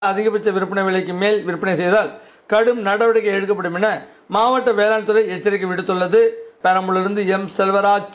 அதிகபட்ச விற்பனை விலைக்கு மேல் விற்பனை செய்தால் கடும் நடவடிக்கை எடுக்கப்படும் என மாவட்ட வேளாண் துறை எச்சரிக்கை விடுத்துள்ளது பெரம்பலூரிலிருந்து எம் செல்வராஜ்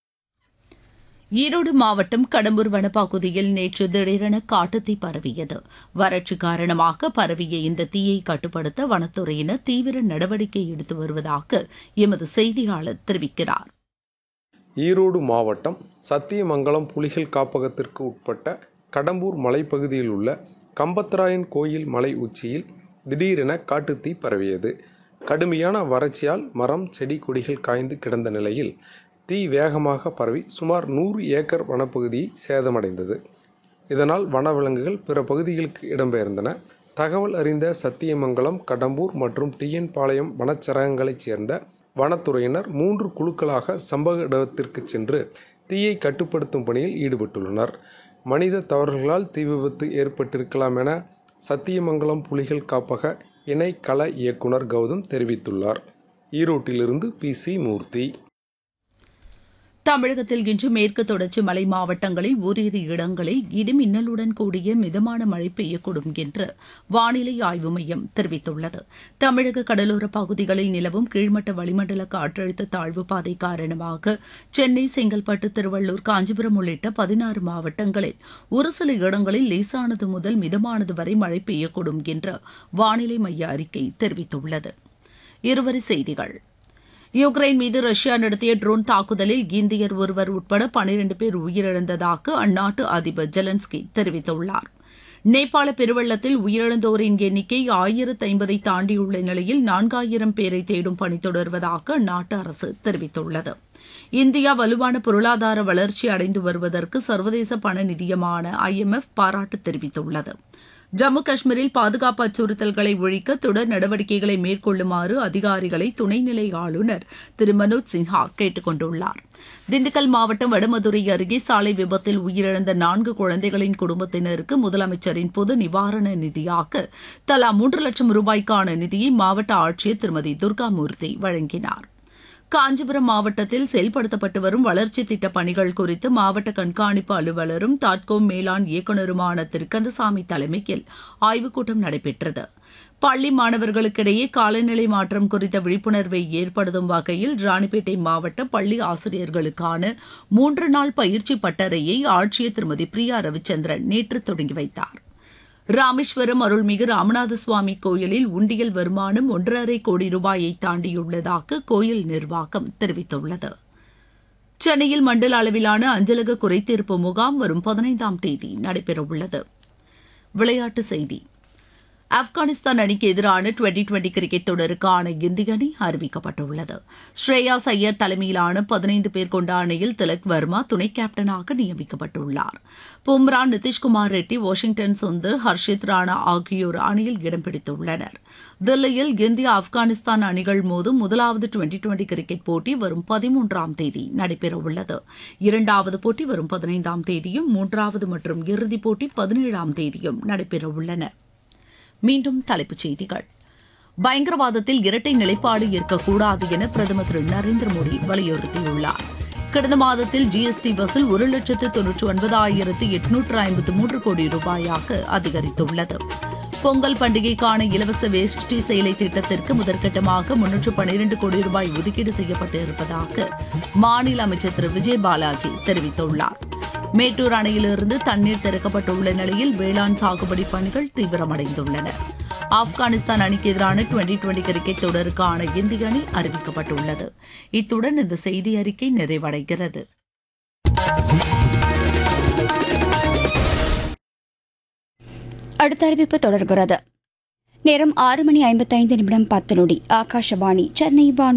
ஈரோடு மாவட்டம் கடம்பூர் வனப்பகுதியில் நேற்று திடீரென காட்டுத்தீ பரவியது வறட்சி காரணமாக பரவிய இந்த தீயை கட்டுப்படுத்த வனத்துறையினர் தீவிர நடவடிக்கை எடுத்து வருவதாக எமது செய்தியாளர் தெரிவிக்கிறார் ஈரோடு மாவட்டம் சத்தியமங்கலம் புலிகள் காப்பகத்திற்கு உட்பட்ட கடம்பூர் மலைப்பகுதியில் உள்ள கம்பத்தராயன் கோயில் மலை உச்சியில் திடீரென காட்டுத்தீ பரவியது கடுமையான வறட்சியால் மரம் செடி கொடிகள் காய்ந்து கிடந்த நிலையில் தீ வேகமாக பரவி சுமார் நூறு ஏக்கர் வனப்பகுதியை சேதமடைந்தது இதனால் வனவிலங்குகள் பிற பகுதிகளுக்கு இடம்பெயர்ந்தன தகவல் அறிந்த சத்தியமங்கலம் கடம்பூர் மற்றும் டிஎன் பாளையம் வனச்சரகங்களைச் சேர்ந்த வனத்துறையினர் மூன்று குழுக்களாக சம்பவ இடத்திற்கு சென்று தீயை கட்டுப்படுத்தும் பணியில் ஈடுபட்டுள்ளனர் மனித தவறுகளால் தீ விபத்து ஏற்பட்டிருக்கலாம் என சத்தியமங்கலம் புலிகள் காப்பக இணை கள இயக்குனர் கௌதம் தெரிவித்துள்ளார் ஈரோட்டிலிருந்து பி சி மூர்த்தி தமிழகத்தில் இன்று மேற்கு தொடர்ச்சி மலை மாவட்டங்களில் ஓரிரு இடங்களில் இடிமின்னலுடன் கூடிய மிதமான மழை பெய்யக்கூடும் என்று வானிலை ஆய்வு மையம் தெரிவித்துள்ளது தமிழக கடலோர பகுதிகளில் நிலவும் கீழ்மட்ட வளிமண்டல காற்றழுத்த தாழ்வு பாதை காரணமாக சென்னை செங்கல்பட்டு திருவள்ளூர் காஞ்சிபுரம் உள்ளிட்ட பதினாறு மாவட்டங்களில் ஒரு சில இடங்களில் லேசானது முதல் மிதமானது வரை மழை பெய்யக்கூடும் என்று வானிலை மைய அறிக்கை தெரிவித்துள்ளது இருவரி செய்திகள் யுக்ரைன் மீது ரஷ்யா நடத்திய ட்ரோன் தாக்குதலில் இந்தியர் ஒருவர் உட்பட பனிரண்டு பேர் உயிரிழந்ததாக அந்நாட்டு அதிபர் ஜெலன்ஸ்கி தெரிவித்துள்ளார் நேபாள பெருவெள்ளத்தில் உயிரிழந்தோரின் எண்ணிக்கை ஆயிரத்து ஐம்பதை தாண்டியுள்ள நிலையில் நான்காயிரம் பேரை தேடும் பணி தொடர்வதாக அந்நாட்டு அரசு தெரிவித்துள்ளது இந்தியா வலுவான பொருளாதார வளர்ச்சி அடைந்து வருவதற்கு சர்வதேச பண நிதியமான ஐஎம்எஃப் பாராட்டு தெரிவித்துள்ளது ஜம்மு காஷ்மீரில் பாதுகாப்பு அச்சுறுத்தல்களை ஒழிக்க தொடர் நடவடிக்கைகளை மேற்கொள்ளுமாறு அதிகாரிகளை துணைநிலை ஆளுநர் திரு மனோஜ் சின்ஹா கேட்டுக் கொண்டுள்ளார் திண்டுக்கல் மாவட்டம் வடமதுரை அருகே சாலை விபத்தில் உயிரிழந்த நான்கு குழந்தைகளின் குடும்பத்தினருக்கு முதலமைச்சரின் பொது நிவாரண நிதியாக தலா மூன்று லட்சம் ரூபாய்க்கான நிதியை மாவட்ட ஆட்சியர் திருமதி துர்காமூர்த்தி வழங்கினார் காஞ்சிபுரம் மாவட்டத்தில் செயல்படுத்தப்பட்டு வரும் வளர்ச்சி திட்டப் பணிகள் குறித்து மாவட்ட கண்காணிப்பு அலுவலரும் தாட்கோம் மேலாண் இயக்குநருமான திரு கந்தசாமி தலைமையில் ஆய்வுக் கூட்டம் நடைபெற்றது பள்ளி மாணவர்களுக்கிடையே காலநிலை மாற்றம் குறித்த விழிப்புணர்வை ஏற்படுத்தும் வகையில் ராணிப்பேட்டை மாவட்ட பள்ளி ஆசிரியர்களுக்கான மூன்று நாள் பயிற்சி பட்டறையை ஆட்சியர் திருமதி பிரியா ரவிச்சந்திரன் நேற்று தொடங்கி வைத்தார் ராமேஸ்வரம் அருள்மிகு ராமநாத சுவாமி கோயிலில் உண்டியல் வருமானம் ஒன்றரை கோடி ரூபாயை தாண்டியுள்ளதாக கோயில் நிர்வாகம் தெரிவித்துள்ளது சென்னையில் மண்டல அளவிலான அஞ்சலக குறைதீர்ப்பு முகாம் வரும் பதினைந்தாம் தேதி நடைபெறவுள்ளது விளையாட்டுச் செய்தி ஆப்கானிஸ்தான் அணிக்கு எதிரான டுவெண்டி டுவெண்டி கிரிக்கெட் தொடருக்கான இந்திய அணி அறிவிக்கப்பட்டுள்ளது ஸ்ரேயாஸ் ஐயர் தலைமையிலான பதினைந்து பேர் கொண்ட அணியில் திலக் வர்மா துணை கேப்டனாக நியமிக்கப்பட்டுள்ளார் பும்ரா நிதிஷ்குமார் ரெட்டி வாஷிங்டன் சுந்தர் ஹர்ஷித் ராணா ஆகியோர் அணியில் இடம் பிடித்துள்ளனர் தில்லியில் இந்தியா ஆப்கானிஸ்தான் அணிகள் மோதும் முதலாவது டுவெண்டி டுவெண்டி கிரிக்கெட் போட்டி வரும் பதிமூன்றாம் தேதி நடைபெறவுள்ளது இரண்டாவது போட்டி வரும் பதினைந்தாம் தேதியும் மூன்றாவது மற்றும் இறுதிப் போட்டி பதினேழாம் தேதியும் நடைபெறவுள்ளன மீண்டும் தலைப்புச் செய்திகள் பயங்கரவாதத்தில் இரட்டை நிலைப்பாடு இருக்கக்கூடாது என பிரதமர் திரு நரேந்திர மோடி வலியுறுத்தியுள்ளார் கடந்த மாதத்தில் ஜிஎஸ்டி வசூல் ஒரு லட்சத்து தொன்னூற்றி ஒன்பதாயிரத்து எட்நூற்று ஐம்பத்து மூன்று கோடி ரூபாயாக அதிகரித்துள்ளது பொங்கல் பண்டிகைக்கான இலவச வேஷ்டி சேலை திட்டத்திற்கு முதற்கட்டமாக முன்னூற்று பனிரெண்டு கோடி ரூபாய் ஒதுக்கீடு செய்யப்பட்டு இருப்பதாக மாநில அமைச்சர் திரு விஜய் பாலாஜி தெரிவித்துள்ளார் மேட்டூர் அணையிலிருந்து தண்ணீர் திறக்கப்பட்டுள்ள நிலையில் வேளாண் சாகுபடி பணிகள் தீவிரமடைந்துள்ளன ஆப்கானிஸ்தான் அணிக்கு எதிரான டுவெண்டி டுவெண்டி கிரிக்கெட் தொடருக்கான இந்திய அணி அறிவிக்கப்பட்டுள்ளது இத்துடன் இந்த செய்தி அறிக்கை நிறைவடைகிறது அடுத்த அறிவிப்பு தொடர்கிறது நேரம் ஆறு மணி ஐம்பத்தைந்து நிமிடம் பத்து நொடி ஆகாஷவாணி சென்னை வானொலி